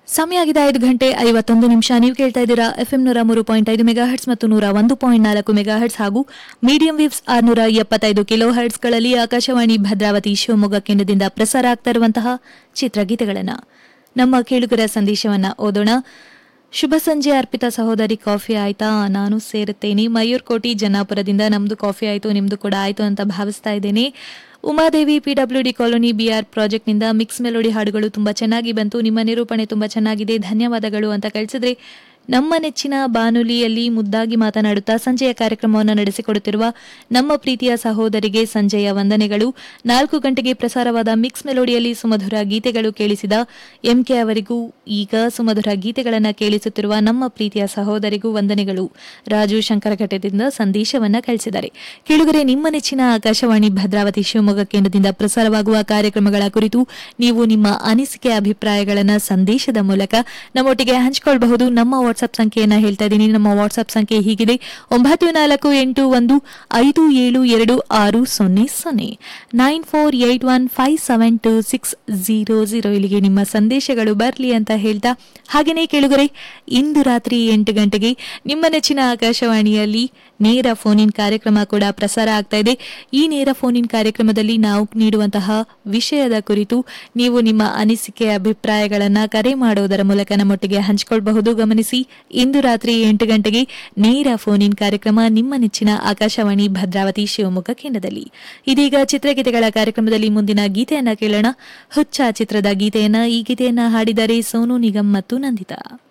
ಸಮಯ ಆಗಿದೆ ಐದು ಗಂಟೆ ಐವತ್ತೊಂದು ನಿಮಿಷ ನೀವು ಕೇಳ್ತಾ ಇದ್ದೀರಾ ಎಫ್ಎಂ ನೂರ ಮೂರು ಪಾಯಿಂಟ್ ಐದು ಮೆಗಾ ಹರ್ಟ್ಸ್ ಮತ್ತು ನೂರ ಒಂದು ಪಾಯಿಂಟ್ ನಾಲ್ಕು ಮೆಗಾ ಹರ್ಟ್ಸ್ ಹಾಗೂ ಮೀಡಿಯಂ ವೇವ್ಸ್ ಆರ್ನೂರ ಎಪ್ಪತ್ತೈದು ಕಿಲೋ ಹರ್ಟ್ಸ್ಗಳಲ್ಲಿ ಆಕಾಶವಾಣಿ ಭದ್ರಾವತಿ ಶಿವಮೊಗ್ಗ ಕೇಂದ್ರದಿಂದ ಪ್ರಸಾರ ಆಗ್ತಾ ಇರುವಂತಹ ಚಿತ್ರಗೀತೆಗಳನ್ನು ನಮ್ಮ ಕೇಳುಗರ ಸಂದೇಶವನ್ನ ಓದೋಣ ಶುಭ ಸಂಜೆ ಅರ್ಪಿತಾ ಸಹೋದರಿ ಕಾಫಿ ಆಯ್ತಾ ನಾನು ಸೇರುತ್ತೇನೆ ಮಯೂರ್ ಕೋಟಿ ಜನ್ನಾಪುರದಿಂದ ನಮ್ದು ಕಾಫಿ ಆಯ್ತು ನಿಮ್ದು ಕೂಡ ಆಯ್ತು ಅಂತ ಭಾವಿಸ್ತಾ ಇದ್ದೇನೆ Umadevi PW D colony BR ಪ್ರಾಜೆಕ್ಟ್ನಿಂದ ಮಿಕ್ಸ್ ಮೆಲೋಡಿ ಹಾಡುಗಳು ತುಂಬಾ ಚೆನ್ನಾಗಿ ಬಂತು ನಿಮ್ಮ ನಿರೂಪಣೆ ತುಂಬಾ ಚೆನ್ನಾಗಿದೆ ಧನ್ಯವಾದಗಳು ಅಂತ ಕಳಿಸಿದ್ರೆ ನಮ್ಮ ನೆಚ್ಚಿನ ಬಾನುಲಿಯಲ್ಲಿ ಮುದ್ದಾಗಿ ಮಾತನಾಡುತ್ತಾ ಸಂಜೆಯ ಕಾರ್ಯಕ್ರಮವನ್ನು ನಡೆಸಿಕೊಡುತ್ತಿರುವ ನಮ್ಮ ಪ್ರೀತಿಯ ಸಹೋದರಿಗೆ ಸಂಜೆಯ ವಂದನೆಗಳು ನಾಲ್ಕು ಗಂಟೆಗೆ ಪ್ರಸಾರವಾದ ಮಿಕ್ಸ್ ಮೆಲೋಡಿಯಲ್ಲಿ ಸುಮಧುರ ಗೀತೆಗಳು ಕೇಳಿಸಿದ ಎಂಕೆ ಅವರಿಗೂ ಈಗ ಸುಮಧುರ ಗೀತೆಗಳನ್ನು ಕೇಳಿಸುತ್ತಿರುವ ನಮ್ಮ ಪ್ರೀತಿಯ ಸಹೋದರಿಗೂ ವಂದನೆಗಳು ರಾಜು ಶಂಕರಘಟ್ಟದಿಂದ ಸಂದೇಶವನ್ನ ಕಳಿಸಿದ್ದಾರೆ ಕೇಳುಗರೆ ನಿಮ್ಮ ನೆಚ್ಚಿನ ಆಕಾಶವಾಣಿ ಭದ್ರಾವತಿ ಶಿವಮೊಗ್ಗ ಕೇಂದ್ರದಿಂದ ಪ್ರಸಾರವಾಗುವ ಕಾರ್ಯಕ್ರಮಗಳ ಕುರಿತು ನೀವು ನಿಮ್ಮ ಅನಿಸಿಕೆ ಅಭಿಪ್ರಾಯಗಳನ್ನು ಸಂದೇಶದ ಮೂಲಕ ನಮ್ಮೊಟ್ಟಿಗೆ ಹಂಚಿಕೊಳ್ಳಬಹುದು ನಮ್ಮ ವಾಟ್ಸ್ಆಪ್ ಸಂಖ್ಯೆಯನ್ನ ಹೇಳ್ತಾ ಇದ್ದೀನಿ ನಮ್ಮ ವಾಟ್ಸ್ಆಪ್ ಸಂಖ್ಯೆ ಹೀಗಿದೆ ಒಂಬತ್ತು ನಾಲ್ಕು ಎಂಟು ಒಂದು ಐದು ಏಳು ಎರಡು ಆರು ಸೊನ್ನೆ ಸೊನ್ನೆ nine four eight one five seven two six zero zero ಇಲ್ಲಿಗೆ ನಿಮ್ಮ ಸಂದೇಶಗಳು ಬರಲಿ ಅಂತ ಹೇಳ್ತಾ ಹಾಗೆಯೇ ಕೇಳುಗರೆ ಇಂದು ರಾತ್ರಿ ಎಂಟು ಗಂಟೆಗೆ ನಿಮ್ಮ ನೆಚ್ಚಿನ ಆಕಾಶವಾಣಿಯಲ್ಲಿ ನೇರ ಫೋನ್ ಇನ್ ಕಾರ್ಯಕ್ರಮ ಕೂಡ ಪ್ರಸಾರ ಆಗ್ತಾ ಇದೆ ಈ ನೇರ ಫೋನ್ ಇನ್ ಕಾರ್ಯಕ್ರಮದಲ್ಲಿ ನಾವು ನೀಡುವಂತಹ ವಿಷಯದ ಕುರಿತು ನೀವು ನಿಮ್ಮ ಅನಿಸಿಕೆ ಅಭಿಪ್ರಾಯಗಳನ್ನು ಕರೆ ಮಾಡುವುದರ ಮೂಲಕ ನಮ್ಮೊಟ್ಟಿಗೆ ಹಂಚಿಕೊಳ್ಳಬಹುದು ಗಮನಿಸಿ ಇಂದು ರಾತ್ರಿ ಎಂಟು ಗಂಟೆಗೆ ನೇರ ಫೋನ್ ಇನ್ ಕಾರ್ಯಕ್ರಮ ನಿಮ್ಮ ನೆಚ್ಚಿನ ಆಕಾಶವಾಣಿ ಭದ್ರಾವತಿ ಶಿವಮೊಗ್ಗ ಕೇಂದ್ರದಲ್ಲಿ ಇದೀಗ ಚಿತ್ರಗೀತೆಗಳ ಕಾರ್ಯಕ್ರಮದಲ್ಲಿ ಮುಂದಿನ ಗೀತೆಯನ್ನ ಕೇಳೋಣ ಹುಚ್ಚ ಚಿತ್ರದ ಗೀತೆಯನ್ನ ಈ ಗೀತೆಯನ್ನ ಹಾಡಿದರೆ ಸೋನು ನಿಗಮ್ ಮತ್ತು ನಂದಿತಾ